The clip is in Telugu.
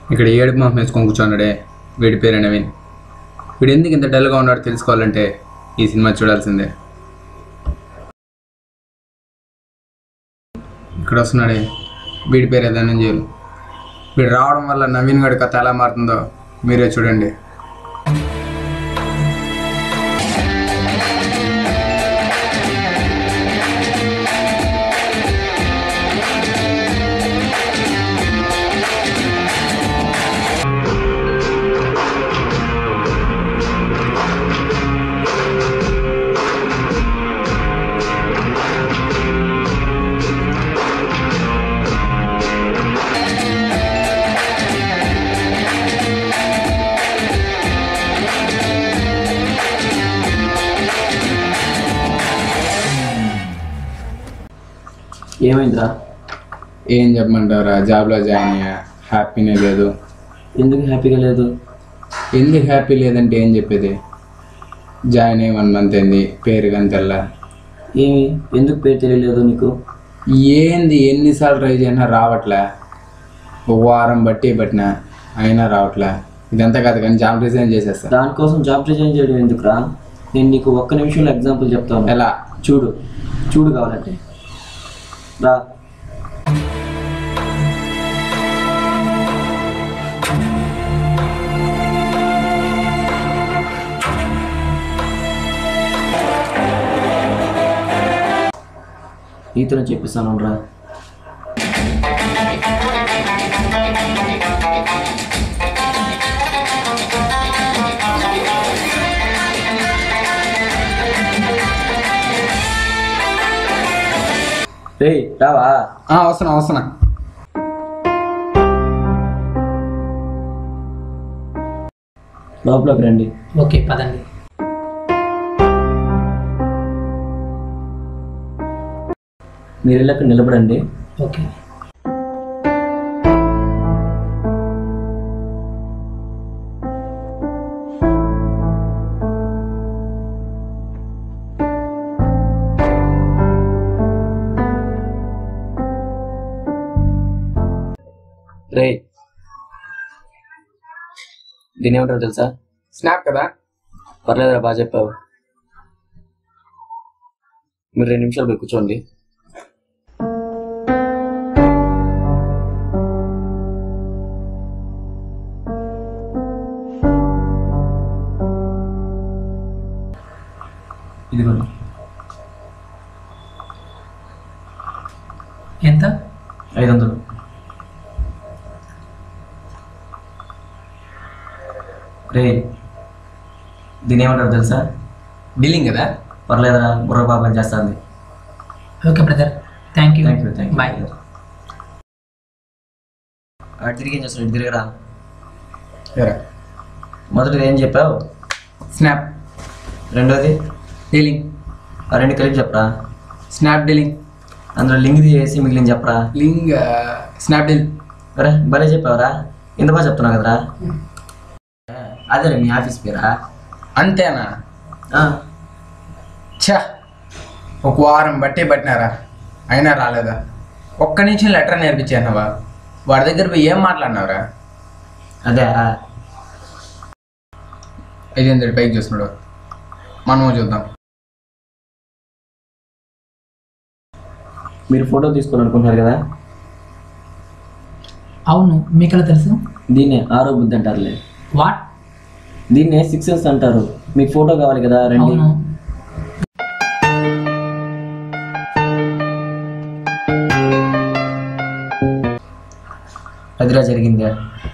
ఇక్కడ ఏడుపు మొహం వేసుకొని కూర్చోన్నాడే వీడి పేరే నవీన్ వీడు ఎందుకు ఇంత డల్గా ఉన్నాడో తెలుసుకోవాలంటే ఈ సినిమా చూడాల్సిందే ఇక్కడ వస్తున్నాడే వీడి పేరే ధనంజయులు వీడు రావడం వల్ల నవీన్ గడి కథ ఎలా మారుతుందో మీరే చూడండి ఏమైందిరా ఏం చెప్పమంటారా జాబ్లో జాయిన్ అయ్యా హ్యాపీనే లేదు ఎందుకు హ్యాపీగా లేదు ఎందుకు హ్యాపీ లేదంటే ఏం చెప్పేది జాయిన్ అయ్యి వన్ మంత్ అయింది పేరు కానీ తెల్లా ఏమి ఎందుకు పేరు తెలియలేదు నీకు ఏంది ఎన్నిసార్లు ట్రై చేసినా రావట్లే ఒక వారం బట్టి పట్టినా అయినా రావట్లే ఇదంతా కాదు కానీ జాబ్ రిజైన్ చేసేస్తా దానికోసం జాబ్ రిజైన్ చేయడం ఎందుకురా నేను నీకు ఒక్క నిమిషంలో ఎగ్జాంపుల్ చెప్తాను ఎలా చూడు చూడు కావాలంటే రా నీతోనే చెప్పిస్తాను రా రే రావా ఆ, వస్తున్నా వస్తున్నా లోపలికి రండి ఓకే పదండి మీరు వెళ్ళి అక్కడ నిలబడండి ఓకే రే దీని ఏమంటారు తెలుసా స్నాప్ కదా పర్లేదురా బాగా చెప్పావు మీరు రెండు నిమిషాలు పోయి కూర్చోండి ఇదిగోండి ఎంత ఐదు వందలు రే దీని ఏమంటారు తెలుసా బిల్లింగ్ కదా పర్లేదురా బుర్ర బాగా పనిచేస్తుంది okay brother thank you thank you thank bye you అటు తిరిగి ఏం చేస్తున్నాడు ఇటు తిరిగిరా సరే మొదటిది ఏం చెప్పావు స్నాప్ రెండోది డీలింగ్ ఆ రెండు కలిపి చెప్పరా స్నాప్ డీలింగ్ అందులో లింక్ తీసేసి మిగిలిన చెప్పరా లింగ్ స్నాప్ డీల్ అరే భలే చెప్పావురా ఇంత బాగా చెప్తున్నావు కదరా అదే మీ ఆఫీస్ పేరా అంతేనా ఆ, ఛా ఒక వారం బట్టి పట్టినారా అయినా రాలేదా ఒక్క నిమిషం లెటర్ నేర్పించానవా వాడి దగ్గర పోయి ఏం మాట్లాడినావురా అదే ఆ, ఐదు వందల పైకి చూస్తున్నాడు మనము చూద్దాం మీరు ఫోటో తీసుకోవాలనుకుంటున్నారు కదా అవును మీకెలా తెలుసు దీన్నే ఆరో బుద్ధి అంటారులే వాట్ దీన్నే సిక్స్ సెన్స్ అంటారు మీకు ఫోటో కావాలి కదా రండి అవును అదిరా జరిగిందా